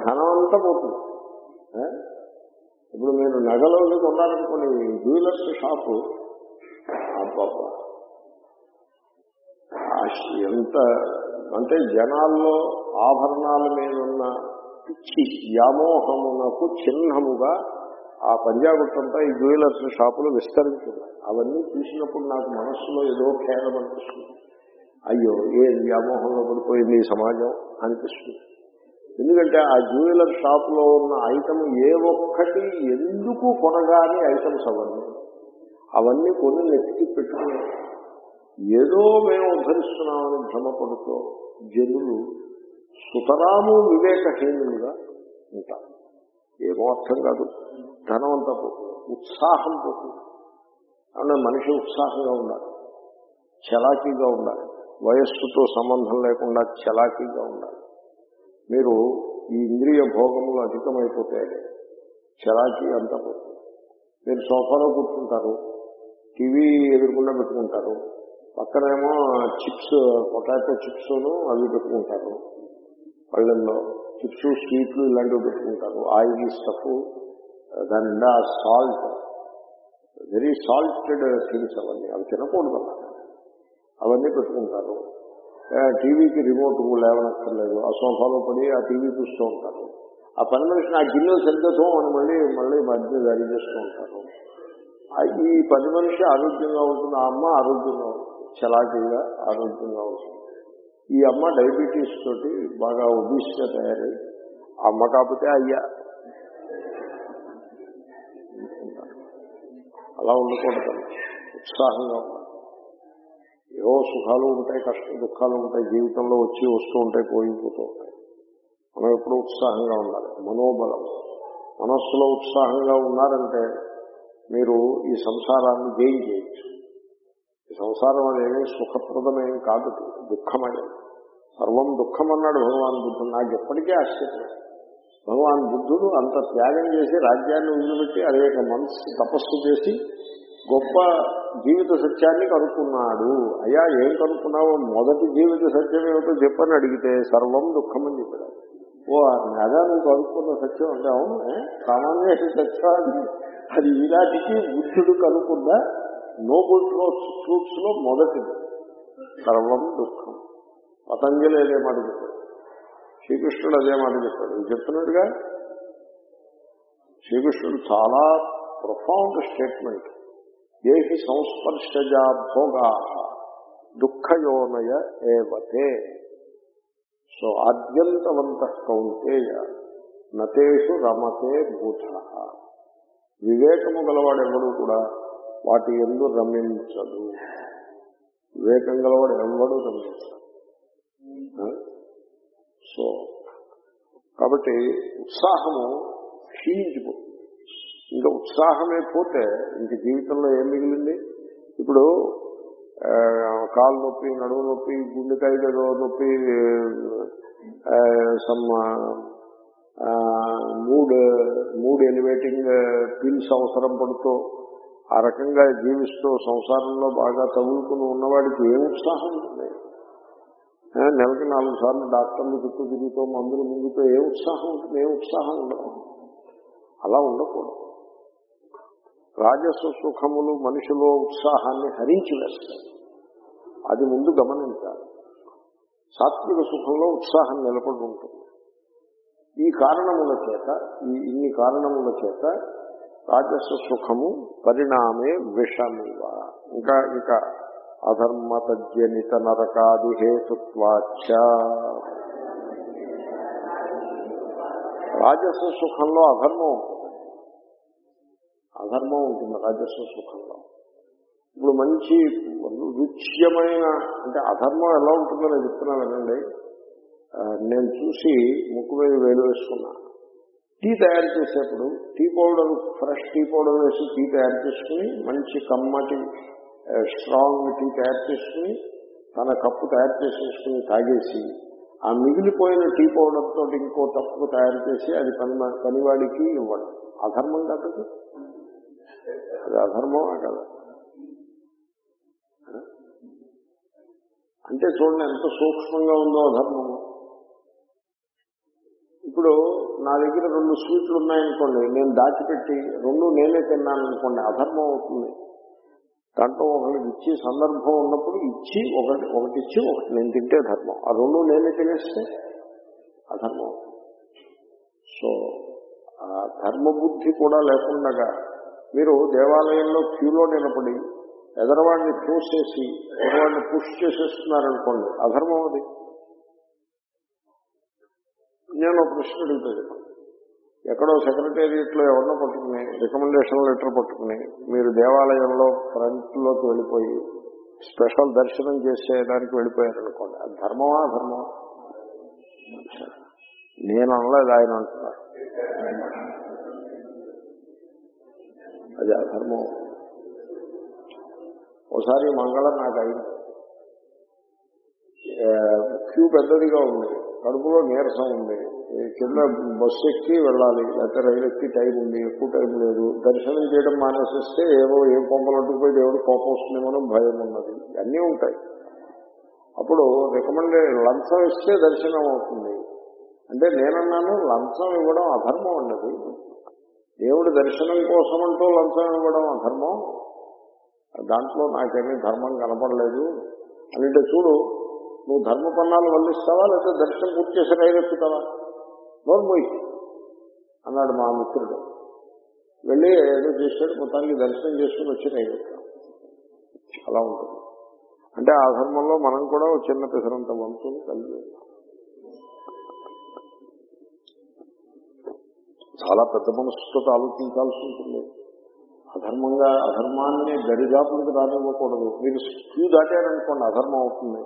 ధనం అంతా పోతుంది ఆ? ఇప్పుడు మీరు నగలోకి కొన్నారనుకోండి జ్యువెలర్స్ షాపు అబ్బబ్బా ఆ ష్- ఎంత అంటే జనాల్లో ఆభరణాల మీద ఉన్న పిచ్చి వ్యామోహమునకు చిహ్నముగా ఆ పంజాగుట్టంతా ఈ జ్యువెలర్స్ షాపులు విస్తరించున్నాయి అవన్నీ చూసినప్పుడు నాకు మనస్సులో ఏదో ఖేదం అనిపిస్తుంది అయ్యో ఏ వ్యామోహంలో పడిపోయింది ఈ సమాజం అనిపిస్తుంది ఎందుకంటే ఆ జ్యువెలర్ షాప్ లో ఉన్న ఐటమ్ ఏ ఒక్కటి ఎందుకు కొనగాని ఐటమ్స్ అవన్నీ అవన్నీ కొన్ని నెత్తికి పెట్టుకుని ఏదో మేము ఉద్ధరిస్తున్నామని భ్రమపడుతూ జనులు సుతరాము వివేకహీనులుగా ఉంటారు ఏమో అర్థం కాదు ధనం అంతా పోతుంది ఉత్సాహం పోతుంది అంటే మనిషి ఉత్సాహంగా ఉండాలి చలాకీగా ఉండాలి వయస్సుతో సంబంధం లేకుండా చలాకీగా ఉండాలి మీరు ఈ ఇంద్రియ భోగములు అధికమైపోతే చలాకీ అంతా పోతుంది మీరు సోఫాలో కూర్చుంటారు టీవీ ఎదురుకుండా పెట్టుకుంటారు పక్కనేమో చిప్స్ పొటాటో చిప్స్ను అవి పెట్టుకుంటారు పళ్ళల్లో చిప్స్ స్వీట్లు ఇలాంటివి పెట్టుకుంటారు ఆయిల్ స్టఫ్ దాని నిండా సాల్ట్ వెరీ సాల్టెడ్ థింగ్స్ అవన్నీ అవి తినకూడదు అన్నమాట. అవన్నీ పెట్టుకుంటారు ఆ, టీవీకి రిమోట్ లేవనక్కర్లేదు ఆ సోఫాలో పడి ఆ టీవీ చూస్తూ ఉంటారు ఆ పని మనిషిని ఆ గిన్నెలు సరిగ్గా అని మళ్ళీ మళ్ళీ మధ్య జారీ చేస్తూ ఉంటారు ఆ, ఈ పని మనిషి ఆరోగ్యంగా ఉంటుంది ఆ అమ్మ ఆరోగ్యంగా ఉంటుంది చలాకీగా ఆరోగ్యంగా ఉంటుంది ఈ అమ్మ డయాబెటీస్ తోటి బాగా ఒబీస్గా తయారై ఆ అమ్మ కాకపోతే అయ్యా అలా ఉండకూడదు ఉత్సాహంగా ఉండాలి ఏవో సుఖాలు ఉంటాయి కష్ట దుఃఖాలు ఉంటాయి జీవితంలో వచ్చి వస్తూ ఉంటాయి పోయిపోతూ ఉంటాయి మనం ఎప్పుడూ ఉత్సాహంగా ఉండాలి మనోబలం మనస్సులో ఉత్సాహంగా ఉన్నారంటే మీరు ఈ సంసారాన్ని జయం చేయొచ్చు ఈ సంసారం అనేది సుఖప్రదమేం కాదు దుఃఖమయం సర్వం దుఃఖం అన్నాడు భగవాన్ బుద్ధుడు నాకు ఎప్పటికీ ఆశ్చర్యం భగవాన్ బుద్ధుడు అంత త్యాగం చేసి రాజ్యాన్ని వదిలిపెట్టి అనేక మనస్సు తపస్సు చేసి గొప్ప జీవిత సత్యాన్ని కనుక్కున్నాడు అయ్యా ఏం కనుక్కున్నావో మొదటి జీవిత సత్యం ఏమిటో చెప్పని అడిగితే సర్వం దుఃఖం అని చెప్పాడు ఓ అదా నువ్వు కనుక్కున్న సత్యం అంటే అవును ఏ? సామాన్య సత్యం అది. అది ఈనాటికి బుద్ధుడు కనుక్కున్న నోబుల్ ట్రూత్స్ ట్రూత్స్ లో మొదటిది సర్వం దుఃఖం పతంజలి అదే మాట చెప్పాడు శ్రీకృష్ణుడు అదే మాట చెప్పాడు ఇది చెప్తున్నాడుగా శ్రీకృష్ణుడు చాలా ప్రొఫౌండ్ స్టేట్మెంట్ దేహి సంస్పర్శజా భోగా దుఃఖయోనయ ఏవతే సో ఆద్యంతవంత కౌంతేయ నతేషు రమతే బుధ వివేకము గలవాడెవడు కూడా వాటి ఎందు రమించదు వివేకం గలవాడు ఎవడు రమించడు ఆ? సో కాబట్టి ఉత్సాహము క్షీణించిపోతుంది ఇంకా ఉత్సాహమే పోతే ఇంక జీవితంలో ఏం మిగిలింది ఇప్పుడు ఆ, కాలు నొప్పి నడుము నొప్పి గుండెకాయ ఏదో నొప్పి some mood mood elevating pills అవసరం పడుతూ ఆ రకంగా జీవిస్తూ సంసారంలో బాగా తగులుకుని ఉన్నవాడికి ఏం ఉత్సాహం ఉంటుంది ఆ, నెలకి నాలుగు సార్లు డాక్టర్లు చుట్టూ తిరుగుతూ మందులు ముందుతో ఏ ఉత్సాహం ఉంటుంది ఏ ఉత్సాహం ఉండదు అలా ఉండకూడదు రాజస సుఖములు మనిషిలో ఉత్సాహాన్ని హరించి వేస్తాయి అది ముందు గమనించాలి సాత్విక సుఖంలో ఉత్సాహం నిలబడి ఉంటుంది ఈ కారణముల చేత ఈ ఇన్ని కారణముల చేత రాజస సుఖము పరిణామే విషమివ ఇంకా ఇంకా అధర్మ తజ్జనిత నరకాది హేతుత్వాచ రాజస సుఖంలో అధర్మం ఉంటుంది అధర్మం ఉంటుంది రాజస్వ సుఖంలో ఇప్పుడు మంచి రుచ్యమైన అంటే అధర్మం ఎలా ఉంటుందో నేను చెప్తున్నా వినండి ఆ, నేను చూసి ముక్కు మీద వేలు వేసుకున్నా టీ తయారు చేసేప్పుడు tea powder fresh tea powder వేసి టీ తయారు చేసుకుని మంచి కమ్మటి ఆ, స్ట్రాంగ్ టీ తయారు చేసుకుని తన కప్పు తయారు చేసేసుకుని తాగేసి ఆ మిగిలిపోయిన టీ పౌడర్ తోటి ఇంకో కప్పు తయారు చేసి అది పని పనివాడికి ఇవ్వడం అధర్మం కాదు అది. అది అధర్మమా కదా అంటే చూడండి ఎంత సూక్ష్మంగా ఉందో అధర్మము ఇప్పుడు నా దగ్గర రెండు స్వీట్లు ఉన్నాయనుకోండి నేను దాచిపెట్టి రెండు నేనే తిన్నాను అనుకోండి అధర్మం అవుతుంది దాంట్లో ఒకరికి ఇచ్చి సందర్భం ఉన్నప్పుడు ఇచ్చి ఒకటి ఒకటి ఇచ్చి ఒకటి నేను తింటే ధర్మం ఆ రెండు నేనే తినేస్తే అధర్మం సో ఆ ధర్మబుద్ధి కూడా లేకుండా మీరు దేవాలయంలో క్యూలో నిలబడి ఎదరవాడిని తోసేసి ఎదరవాడిని పుష్ చేసేస్తున్నారనుకోండి అధర్మం అది నేను ఒక ప్రశ్న అడుగుతాను ఎక్కడో సెక్రటేరియట్లో ఎవరినో పట్టుకుని రికమెండేషన్ లెటర్ పట్టుకుని మీరు దేవాలయంలో ఫ్రంట్లోకి వెళ్ళిపోయి స్పెషల్ దర్శనం చేసేదానికి వెళ్ళిపోయారనుకోండి అది ధర్మమా ధర్మమా నేను అనలేదు ఆయన అంటున్నారు అది అధర్మం ఒకసారి మంగళం నాకు అయింది ఆ, క్యూ పెద్దదిగా ఉంది కడుపులో నీరసం ఉంది ఈ కింద బస్సు ఎక్కి వెళ్ళాలి లేకపోతే రైలు ఎక్కి టైం ఉంది ఎక్కువ టైం లేదు దర్శనం చేయడం మానేసేస్తే ఏవో ఏ పొంపలంటుకుపోయి దేవుడు కోపం వస్తుందేమో భయం ఉన్నది అన్నీ ఉంటాయి అప్పుడు రికమెండే లంచం ఇస్తే దర్శనం అవుతుంది అంటే నేనన్నాను లంచం ఇవ్వడం అధర్మం అన్నది దేవుడి దర్శనం కోసం అంటూ లంచం ఇవ్వడం అధర్మం దాంట్లో నాకేమీ ధర్మం కనపడలేదు అంటే చూడు నువ్వు ధర్మ పన్నాలు వల్లిస్తావా లేకపోతే దర్శనం పూర్తి చేసి రైలెక్కుతావా నోర్మోయ్ అన్నాడు మా మిత్రుడు వెళ్ళి ఏదో చేశాడు మొత్తానికి దర్శనం చేసుకుని వచ్చి రైలెక్కాం అలా ఉంటుంది అంటే ఆ ధర్మంలో మనం కూడా ఒక చిన్న పిసరంత వంతుని కలిగి ఉన్నాం చాలా పెద్ద మనసుతో ఆలోచించాల్సి ఉంటుంది అధర్మంగా అధర్మాన్ని దరిదాపులకు రానివ్వకూడదు మీరు క్యూ దాటారనుకోండి అధర్మం అవుతుంది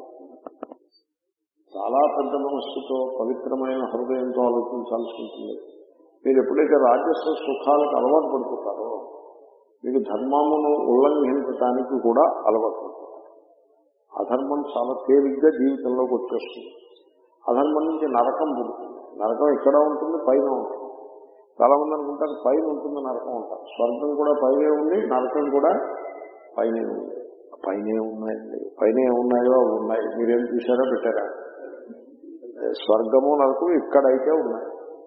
చాలా పెద్ద మనస్సుతో పవిత్రమైన హృదయంతో ఆలోచించాల్సి ఉంటుంది మీరు ఎప్పుడైతే రాజస్వ సుఖాలకు అలవాటు పడిపోతారో మీకు ధర్మమును ఉల్లంఘించడానికి కూడా అలవాటు పడిపోతారు అధర్మం చాలా తేలిగ్గా జీవితంలోకి వచ్చేస్తుంది అధర్మం నుంచి నరకం పుడుతుంది నరకం ఇక్కడ ఉంటుంది పైన ఉంటుంది చాలా మంది అనుకుంటారు పైన ఉంటుంది నరకం ఉంటారు స్వర్గం కూడా పైనే ఉంది నరకం కూడా పైనే ఉంది పైనే ఉన్నాయండి పైన ఉన్నాయో అవి ఉన్నాయి మీరేం చూసారో పెట్టారా స్వర్గము నరకం ఇక్కడైతే ఉన్నాయి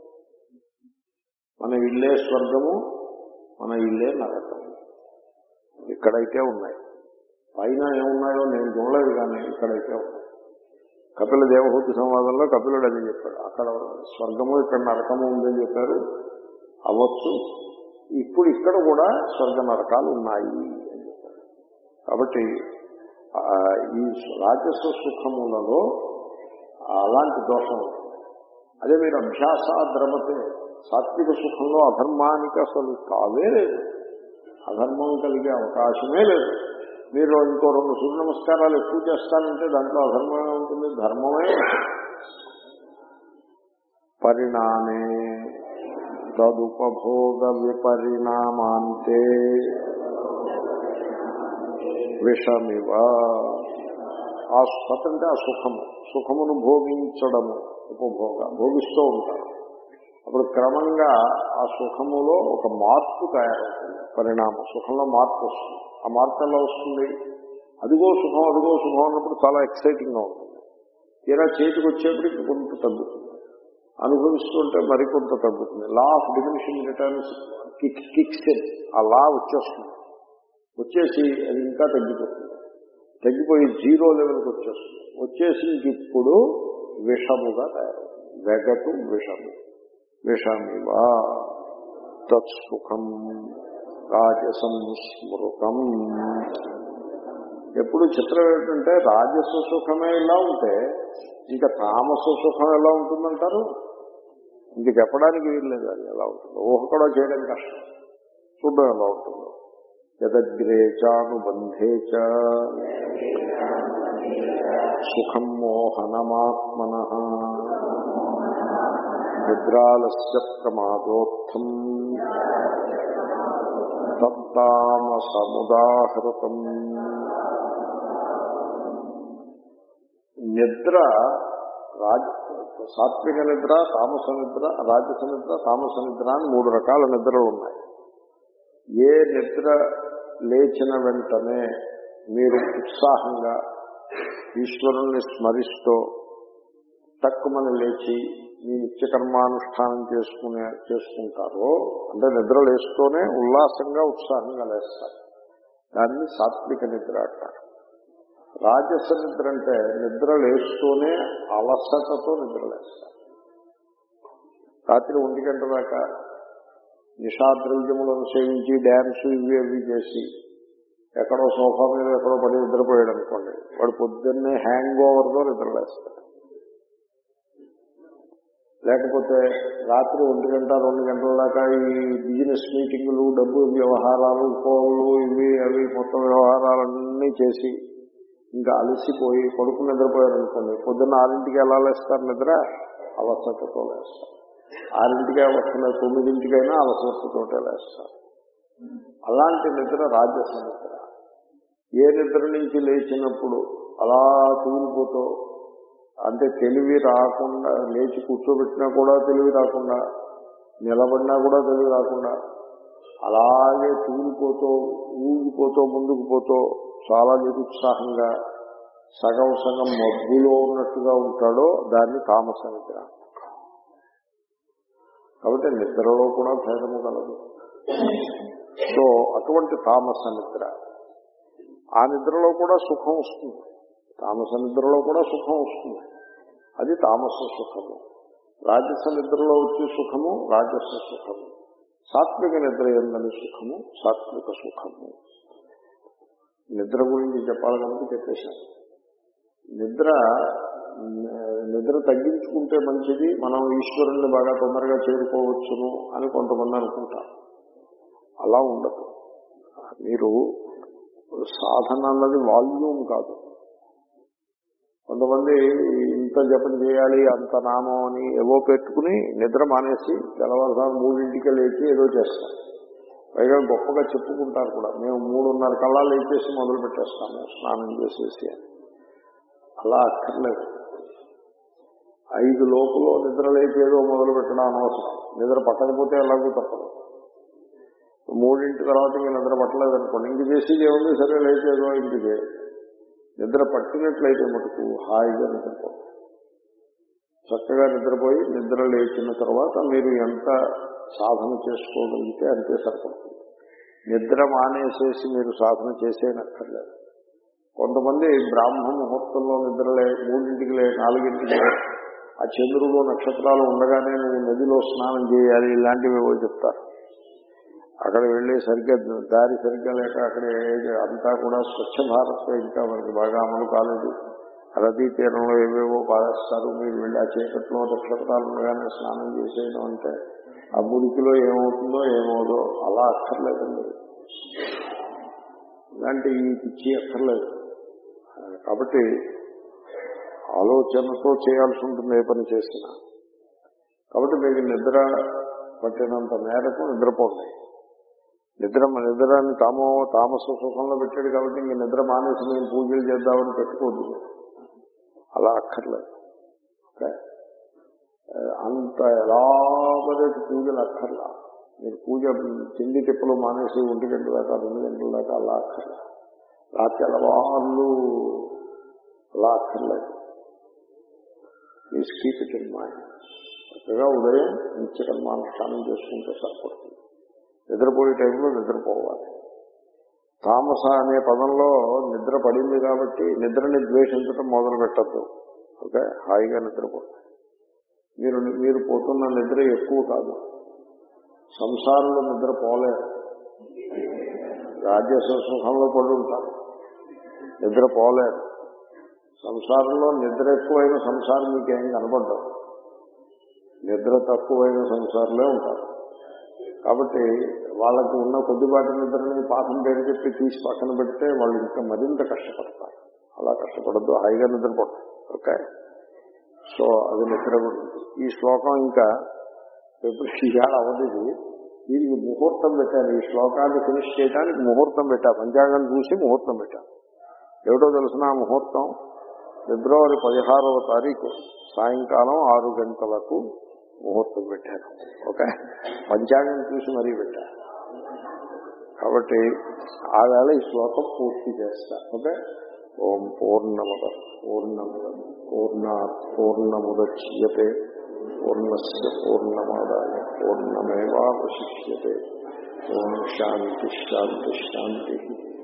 మన ఇల్లే స్వర్గము మన ఇల్లే నరకం ఇక్కడైతే ఉన్నాయి పైన ఏమున్నాయో నేను చూడలేదు కానీ ఇక్కడైతే ఉన్నాయి కపిల దేవహూతి సంవాదంలో కపిలుడు అది చెప్పాడు అక్కడ స్వర్గము ఇక్కడ నరకము ఉందని చెప్పారు అవ్వచ్చు ఇప్పుడు ఇక్కడ కూడా స్వర్గ నరకాలు ఉన్నాయి అని చెప్పారు కాబట్టి ఆ, ఈ రాజస్వ సుఖములలో అలాంటి దోషం ఉంటుంది అదే మీరు అభ్యాస ద్రమతే సాత్విక సుఖంలో అధర్మానికి అసలు కావే లేదు అధర్మం కలిగే అవకాశమే లేదు మీరు ఇంకో రెండు సూర్య నమస్కారాలు ఎక్కువ చేస్తానంటే దాంట్లో అధర్మమే ఉంటుంది ధర్మమే పరిణామే తదుపభోగ విపరిణామాంతే విషమివ ఆ స్వత్ అంటే ఆ సుఖము సుఖమును భోగించడము ఉపభోగ భోగిస్తూ ఉంటారు అప్పుడు క్రమంగా ఆ సుఖములో ఒక మార్పు తయారవుతుంది పరిణామం సుఖంలో మార్పు వస్తుంది ఆ మార్పు ఎలా వస్తుంది అదిగో సుఖం అదిగో సుఖం అన్నప్పుడు చాలా ఎక్సైటింగ్గా ఉంటుంది తీరా చేతికి వచ్చేప్పటికి కొంత తగ్గుతుంది అనుభవిస్తుంటే మరికొంత తగ్గుతుంది law of diminishing returns kick kicks in. ఆ లా వచ్చేస్తుంది వచ్చేసి అది ఇంకా తగ్గిపోతుంది తగ్గిపోయి జీరో లెవెల్కి వచ్చేస్తుంది వచ్చేసి ఇంక ఇప్పుడు విషముగా తయారవుతుంది వెగటు విషము విషమివా తత్సుఖం రాజసం స్మృతం ఎప్పుడు చిత్రం ఏంటంటే రాజస్వ సుఖమే ఇలా ఉంటే ఇంకా తామస సుఖం ఎలా ఉంటుందంటారు ఇంక చెప్పడానికి వీల్లేదు అది ఎలా ఉంటుందో ఊహ కూడా చేయడం కష్టం చూడడం ఎలా ఉంటుందో యదగ్రే చానుబంధే చ సుఖం మోహనమాత్మన నిద్రాలస్య ప్రమాదోత్థం తత్తామసముదాహృతం నిద్ర రాజ సాత్విక నిద్ర తామస నిద్ర రాజస నిద్ర తామస నిద్ర అని మూడు రకాల నిద్రలు ఉన్నాయి ఏ నిద్ర లేచిన వెంటనే మీరు ఉత్సాహంగా ఈశ్వరుణ్ణి స్మరిస్తూ తక్కువని లేచి మీ నిత్యకర్మానుష్ఠానం చేసుకునే చేసుకుంటారో అంటే నిద్ర లేస్తూనే ఉల్లాసంగా ఉత్సాహంగా లేస్తారు దాన్ని సాత్విక నిద్ర అంటారు రాజస నిద్ర అంటే నిద్ర లేస్తూనే అలసటతో నిద్ర లేస్తారు రాత్రి ఒంటి గంట దాకా నిషాద్రవ్యములను సేవించి డ్యాన్స్ ఇవి అవి చేసి ఎక్కడో సోఫా మీద ఎక్కడో పడి నిద్రపోయాడు అనుకోండి వాడు పొద్దున్నే హ్యాంగ్ ఓవర్తో నిద్రలేస్తాడు లేకపోతే రాత్రి ఒంటి గంట రెండు గంటల దాకా ఈ బిజినెస్ మీటింగులు డబ్బు వ్యవహారాలు ఫోన్లు ఇవి అవి మొత్తం వ్యవహారాలన్నీ చేసి ఇంకా అలసిపోయి కొడుకు నిద్రపోయారు అనుకోండి పొద్దున్న ఆరింటికి ఎలా లేస్తారు నిద్ర అవసరతతో లేస్తారు ఆరింటికే వస్తున్న తొమ్మిదింటికైనా అవసరతతోటే లేస్తారు అలాంటి నిద్ర రాజస నిద్ర ఏ నిద్ర నుంచి లేచినప్పుడు అలా తూలిపోతూ అంటే తెలివి రాకుండా లేచి కూర్చోబెట్టినా కూడా తెలివి రాకుండా నిలబడినా కూడా తెలివి రాకుండా అలాగే తూలిపోతూ ఊగిపోతూ ముందుకు పోతూ చాలా నిరుత్సాహంగా సగం సగం మబ్బులో ఉన్నట్టుగా ఉంటాడో దాన్ని తామస నిద్ర కాబట్టి నిద్రలో కూడా భేదము కలదు సో అటువంటి తామస నిద్ర ఆ నిద్రలో కూడా సుఖం వస్తుంది తామస నిద్రలో కూడా సుఖం వస్తుంది అది తామస సుఖము రాజస నిద్రలో వచ్చే సుఖము రాజస సుఖము సాత్విక నిద్ర ఎందని సుఖము సాత్విక సుఖము నిద్ర గురించి చెప్పాలి కనుక చెప్పేశాను నిద్ర నిద్ర తగ్గించుకుంటే మంచిది మనం ఈశ్వరుణ్ణి బాగా తొందరగా చేరుకోవచ్చును అని కొంతమంది అనుకుంటారు అలా ఉండదు మీరు సాధన అన్నది వాల్యూమ్ కాదు కొంతమంది ఇంత జపం చేయాలి అంత నామం అని ఏవో పెట్టుకుని నిద్ర మానేసి తెల్లవారుసారి మూడింటికి లేచి ఏదో చేస్తారు పైగా గొప్పగా చెప్పుకుంటారు కూడా మేము మూడున్నర కల్లా లేచేసి మొదలు పెట్టేస్తాము స్నానం చేసేసి అని అలా అక్కర్లేదు ఐదు లోపల నిద్ర లేచేదో మొదలు పెట్టడం అనవసరం నిద్ర పట్టకపోతే ఎలాగో తప్పదు మూడింటి తర్వాత ఇంక నిద్ర పట్టలేదు అనుకోండి ఇంక చేసేది ఏముంది సరే లేచేదో ఇంక చేయాలి నిద్ర పట్టినట్లయితే మటుకు హాయిగా నిద్రపోవాలి చక్కగా నిద్రపోయి నిద్ర లేచిన తర్వాత మీరు ఎంత సాధన చేసుకోగలిగితే అంతే సరిపడుతుంది నిద్ర మానేసేసి మీరు సాధన చేసేనక్కర్లేదు కొంతమంది బ్రాహ్మ ముహూర్తంలో నిద్రలే మూడింటికి లే నాలుగింటికి లే ఆ చంద్రుడు నక్షత్రాలు ఉండగానే నువ్వు నదిలో స్నానం చేయాలి ఇలాంటివి ఏవో చెప్తారు అక్కడ వెళ్ళి సరిగ్గా దారి సరిగ్గా లేక అక్కడ అంతా కూడా స్వచ్ఛ భారత్ ఇంకా మనకి బాగా అమలు కాలేదు నదీ తీరంలో ఏవేవో పారేస్తారు మీరు వెళ్ళి ఆ చీకట్లో నక్షత్రాలు ఉండగానే స్నానం చేసేయడం అంటే ఆ మురికిలో ఏమవుతుందో ఏమవుదో అలా అక్కర్లేదండి ఇలాంటి ఈ పిచ్చి అక్కర్లేదు కాబట్టి ఆలోచనతో చేయాల్సి ఉంటుంది ఏ పని చేసినా కాబట్టి మీకు నిద్ర పట్టినంత మేరకు నిద్రపోండి నిద్ర నిద్రని తామో తామస సుఖంలో పెట్టాడు కాబట్టి ఇంక నిద్ర మానేసి మేము పూజలు చేద్దామని పెట్టుకోవద్దు అలా అక్కర్లేదు ఓకే అంత ఎలాబరేట్ పూజలు అక్కర్లా మీరు పూజ తిండి తిప్పలు మానేసి ఒంటి గంటల దాకా రెండు గంటల దాకా అలా అక్కర్లా రాత్రి అలవాళ్ళు అలా అక్కర్లేదు please keep it in mind చక్కగా ఉదయం నిత్యకర్మానుష్ఠానం చేసుకుంటే సరిపడుతుంది నిద్రపోయే టైంలో నిద్రపోవాలి తామస అనే పదంలో నిద్ర పడింది కాబట్టి నిద్రని ద్వేషించడం మొదలు పెట్టద్దు ఓకే హాయిగా నిద్రపోండి మీరు మీరు పోతున్న నిద్ర ఎక్కువ కాదు సంసారంలో నిద్ర పోలేరు రాజ్యస సుఖంలో పడి ఉంటారు నిద్ర పోలేరు సంసారంలో నిద్ర ఎక్కువైన సంసారం మీకేం కనపడ్డారు నిద్ర తక్కువైన సంసారంలో ఉంటారు కాబట్టి వాళ్ళకి ఉన్న కొద్దిపాటి నిద్రని పాఠం పేరు చెప్పి తీసి పక్కన పెడితే వాళ్ళు ఇంకా మరింత కష్టపడతారు అలా కష్టపడద్దు హాయిగా నిద్రపోతారు ఓకే సో అది నిద్ర గురించి ఈ శ్లోకం ఇంకా ఎప్పుడు ఇవాళ అవధిది దీనికి ముహూర్తం పెట్టాను ఈ శ్లోకాన్ని ఫినిష్ చేయడానికి ముహూర్తం పెట్టా పంచాంగం చూసి ముహూర్తం పెట్టాను ఏమిటో తెలిసిన ఆ ముహూర్తం ఫిబ్రవరి పదిహారవ తారీఖు సాయంకాలం ఆరు గంటలకు ముహూర్తం పెట్టాను ఓకే పంచాంగం చూసి మరీ పెట్టా కాబట్టి ఆ వేళ ఈ శ్లోకం పూర్తి చేస్తా ఓకే ఓం పూర్ణమద పూర్ణముద పూర్ణా పూర్ణముద్యతే పూర్ణస్ పూర్ణమాదాయ పూర్ణమేవాశిష్యతే ఓం శాంతి శాంతి శాంతి